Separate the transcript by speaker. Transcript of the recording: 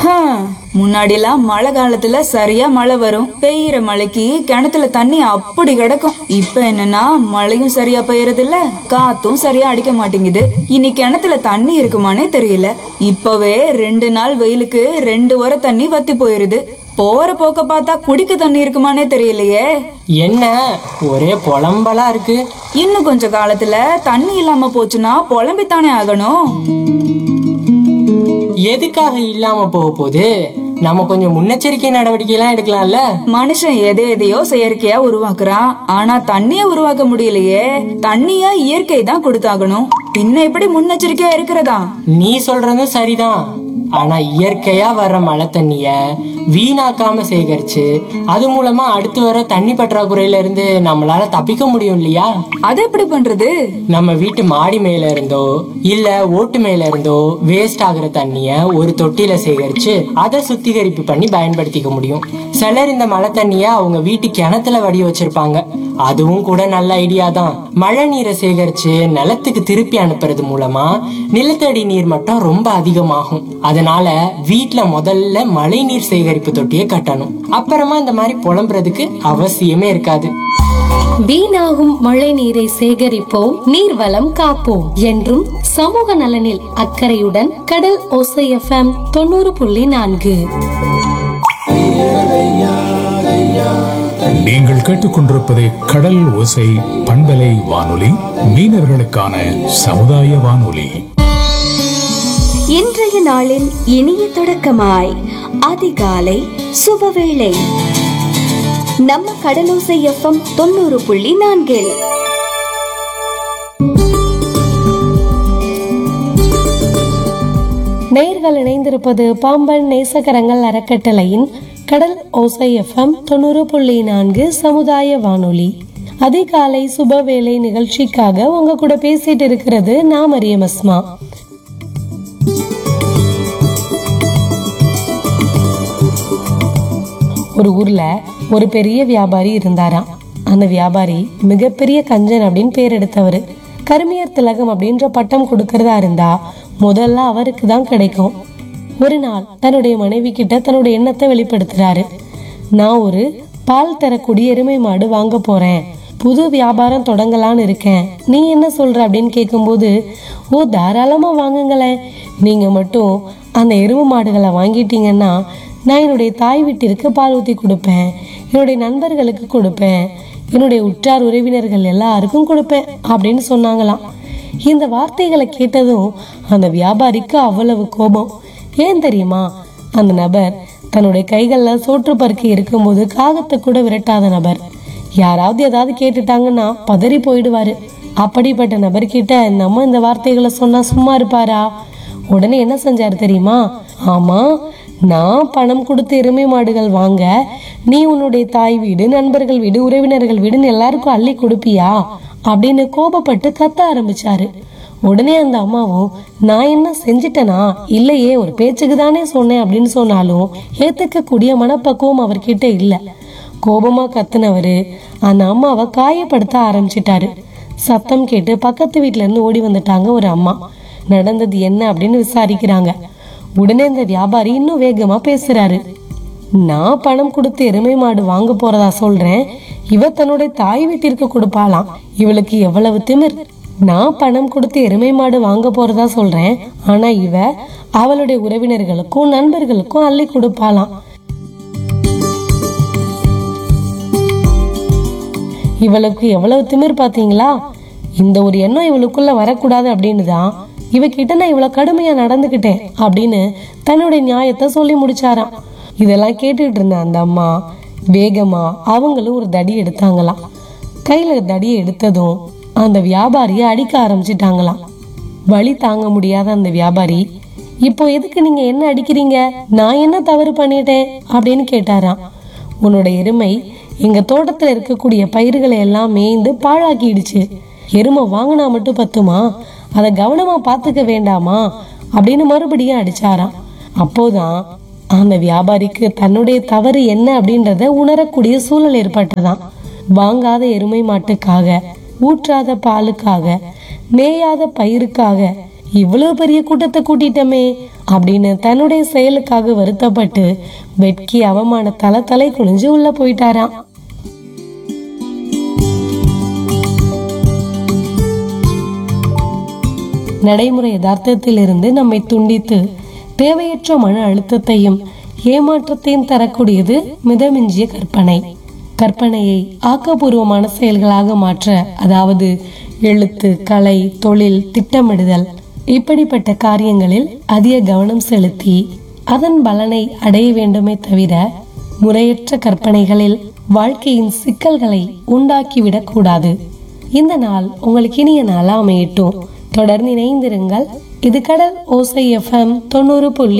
Speaker 1: முன்னாடிலாம் மழை காலத்துல சரியா மழை வரும் பெய்யற மழைக்கு கிணத்துல தண்ணி அப்படி கிடக்கும் இப்ப என்னன்னா மழையும் சரியா பெய்யறது இல்ல காத்தும் சரியா அடிக்க மாட்டேங்குது இனி கிணத்துல தண்ணி இருக்குமானே தெரியல இப்பவே ரெண்டு நாள் வெயிலுக்கு ரெண்டு வர தண்ணி வத்தி போயிருது போற போக்க பார்த்தா குடிக்க தண்ணி இருக்குமானே தெரியலையே
Speaker 2: என்ன ஒரே புலம்பலா இருக்கு
Speaker 1: இன்னும் கொஞ்ச காலத்துல தண்ணி இல்லாம போச்சுன்னா புலம்பித்தானே ஆகணும்
Speaker 2: எதுக்காக இல்லாம போக போகுது நம்ம கொஞ்சம் முன்னெச்சரிக்கை நடவடிக்கை எல்லாம் எடுக்கலாம்ல
Speaker 1: மனுஷன் எதை எதையோ செயற்கையா உருவாக்குறான் ஆனா தண்ணிய உருவாக்க முடியலையே தண்ணிய இயற்கை தான் கொடுத்தாகணும் பின்ன எப்படி முன்னெச்சரிக்கையா இருக்கிறதா
Speaker 2: நீ சொல்றதும் சரிதான் ஆனா இயற்கையா வர்ற மழை தண்ணிய வீணாக்காம சேகரிச்சு அது மூலமா அடுத்து வர தண்ணி பற்றாக்குறையில இருந்து நம்மளால தப்பிக்க முடியும் இல்லையா
Speaker 1: அது எப்படி பண்றது
Speaker 2: நம்ம வீட்டு மாடி மேல இருந்தோ இல்ல ஓட்டு மேல இருந்தோ வேஸ்ட் ஆகுற தண்ணிய ஒரு தொட்டியில சேகரிச்சு அதை சுத்திகரிப்பு பண்ணி பயன்படுத்திக்க முடியும் சிலர் இந்த மழை தண்ணிய அவங்க வீட்டு கிணத்துல வடி வச்சிருப்பாங்க அதுவும் கூட நல்ல ஐடியா தான் மழை நீரை சேகரிச்சு நிலத்துக்கு திருப்பி அனுப்புறது மூலமா நிலத்தடி நீர் மட்டம் ரொம்ப அதிகமாகும் அதனால வீட்ல முதல்ல மழை நீர் சேகரிப்பு தொட்டியை கட்டணும் அப்புறமா இந்த மாதிரி புலம்புறதுக்கு அவசியமே இருக்காது
Speaker 3: வீணாகும் மழை நீரை சேகரிப்போம் நீர்வளம் காப்போம் என்றும் சமூக நலனில் அக்கறையுடன் கடல் ஓசை எஃப்எம் தொண்ணூறு புள்ளி நான்கு
Speaker 4: நீங்கள் கேட்டுக்கொண்டிருப்பது கடல் ஓசை பண்பலை வானொலி மீனவர்களுக்கான சமுதாய வானொலி
Speaker 5: இன்றைய நாளின் இனிய தொடக்கமாய் அதிகாலை சுபவேளை நம்ம கடலோசை எஃப்எம் தொண்ணூறு புள்ளி நான்கில்
Speaker 3: நேர்கள் இணைந்திருப்பது பாம்பன் நேசகரங்கள் அறக்கட்டளையின் கடல் ஓசை எஃப்எம் தொண்ணூறு புள்ளி நான்கு சமுதாய வானொலி அதிகாலை சுபவேளை நிகழ்ச்சிக்காக உங்க கூட பேசிட்டு இருக்கிறது நான் மரியம் அஸ்மா ஒரு ஊர்ல ஒரு பெரிய வியாபாரி இருந்தாராம் அந்த வியாபாரி மிகப்பெரிய கஞ்சன் அப்படின்னு பேர் எடுத்தவர் கருமியர் திலகம் அப்படின்ற பட்டம் கொடுக்கறதா இருந்தா முதல்ல அவருக்கு தான் கிடைக்கும் ஒரு நாள் தன்னுடைய மனைவி கிட்ட தன்னுடைய எண்ணத்தை வெளிப்படுத்துறாரு நான் ஒரு பால் தரக்கூடிய எருமை மாடு வாங்க போறேன் புது வியாபாரம் தொடங்கலான்னு இருக்கேன் நீ என்ன சொல்ற அப்படின்னு கேட்கும்போது ஓ தாராளமா வாங்குங்களேன் நீங்க மட்டும் அந்த எருமை மாடுகளை வாங்கிட்டீங்கன்னா நான் என்னுடைய தாய் வீட்டிற்கு பால் ஊற்றி கொடுப்பேன் என்னுடைய நண்பர்களுக்கு கொடுப்பேன் என்னுடைய உற்றார் உறவினர்கள் எல்லாருக்கும் கொடுப்பேன் அப்படின்னு சொன்னாங்களாம் இந்த வார்த்தைகளை கேட்டதும் அந்த வியாபாரிக்கு அவ்வளவு கோபம் ஏன் தெரியுமா அந்த நபர் தன்னுடைய கைகளில் சோற்று பருக்கி இருக்கும்போது காகத்தை கூட விரட்டாத நபர் யாராவது ஏதாவது கேட்டுட்டாங்கன்னா பதறி போயிடுவாரு அப்படிப்பட்ட நபர்கிட்ட நம்ம இந்த வார்த்தைகளை சொன்னா சும்மா இருப்பாரா உடனே என்ன செஞ்சாரு தெரியுமா ஆமா நான் பணம் கொடுத்து எருமை மாடுகள் வாங்க நீ உன்னுடைய தாய் வீடு நண்பர்கள் வீடு உறவினர்கள் வீடுன்னு எல்லாருக்கும் அள்ளி கொடுப்பியா அப்படின்னு கோபப்பட்டு கத்த ஆரம்பிச்சாரு உடனே அந்த அம்மாவும் நான் என்ன செஞ்சிட்டனா இல்லையே ஒரு பேச்சுக்கு தானே சொன்னேன் அப்படின்னு சொன்னாலும் ஏத்துக்கக்கூடிய மனப்பக்குவம் அவர்கிட்ட இல்ல கோபமா கத்துனவரு அந்த அம்மாவை காயப்படுத்த ஆரம்பிச்சிட்டாரு சத்தம் கேட்டு பக்கத்து வீட்ல இருந்து ஓடி வந்துட்டாங்க ஒரு அம்மா நடந்தது என்ன அப்படின்னு விசாரிக்கிறாங்க உடனே இந்த வியாபாரி இன்னும் வேகமா பேசுறாரு நான் பணம் கொடுத்து எருமை மாடு வாங்க போறதா சொல்றேன் இவ தன்னுடைய தாய் வீட்டிற்கு கொடுப்பாளாம் இவளுக்கு எவ்வளவு திமிர் நான் பணம் கொடுத்து எருமை மாடு வாங்க போறதா சொல்றேன் ஆனா இவ அவளுடைய உறவினர்களுக்கும் நண்பர்களுக்கும் அள்ளி கொடுப்பாளாம் இவளுக்கு எவ்வளவு திமிர் பாத்தீங்களா இந்த ஒரு எண்ணம் இவளுக்குள்ள வரக்கூடாது அப்படின்னு தான் இவகிட்ட நான் இவ்வளவு கடுமையா நடந்துக்கிட்டேன் அப்படின்னு தன்னுடைய நியாயத்தை சொல்லி முடிச்சாராம் இதெல்லாம் கேட்டுட்டு இருந்த அந்த அம்மா வேகமா அவங்களும் ஒரு தடி எடுத்தாங்களாம் கையில தடியை எடுத்ததும் அந்த வியாபாரியை அடிக்க ஆரம்பிச்சிட்டாங்களாம் வலி தாங்க முடியாத அந்த வியாபாரி இப்போ எதுக்கு நீங்க என்ன அடிக்கிறீங்க நான் என்ன தவறு பண்ணிட்டேன் அப்படின்னு கேட்டாராம் உன்னோட எருமை எங்க தோட்டத்துல இருக்கக்கூடிய பயிர்களை எல்லாம் மேய்ந்து பாழாக்கிடுச்சு எருமை வாங்கினா மட்டும் பத்துமா அதை கவனமா பாத்துக்க வேண்டாமா அப்படின்னு மறுபடியும் அடிச்சாராம் அப்போதான் அந்த வியாபாரிக்கு தன்னுடைய தவறு என்ன அப்படின்றத உணரக்கூடிய சூழல் ஏற்பட்டதாம் வாங்காத எருமை மாட்டுக்காக ஊற்றாத பாலுக்காக மேயாத பயிருக்காக இவ்வளவு பெரிய கூட்டத்தை கூட்டிட்டோமே அப்படின்னு தன்னுடைய செயலுக்காக வருத்தப்பட்டு வெட்கி அவமானத்தால தலை குனிஞ்சு உள்ள போயிட்டாராம் நடைமுறை யதார்த்தத்திலிருந்து நம்மை துண்டித்து தேவையற்ற மன அழுத்தத்தையும் ஏமாற்றத்தையும் தரக்கூடியது மிதமிஞ்சிய கற்பனை கற்பனையை ஆக்கப்பூர்வமான செயல்களாக மாற்ற அதாவது எழுத்து கலை தொழில் திட்டமிடுதல் இப்படிப்பட்ட காரியங்களில் அதிக கவனம் செலுத்தி அதன் பலனை அடைய வேண்டுமே தவிர முறையற்ற கற்பனைகளில் வாழ்க்கையின் சிக்கல்களை உண்டாக்கிவிடக் கூடாது இந்த நாள் உங்களுக்கு இனிய நாளா அமையட்டும் தொடர்ந்து இணைந்திருங்கள் இது கடல் ஓசை எஃப்எம் தொண்ணூறு புள்ளி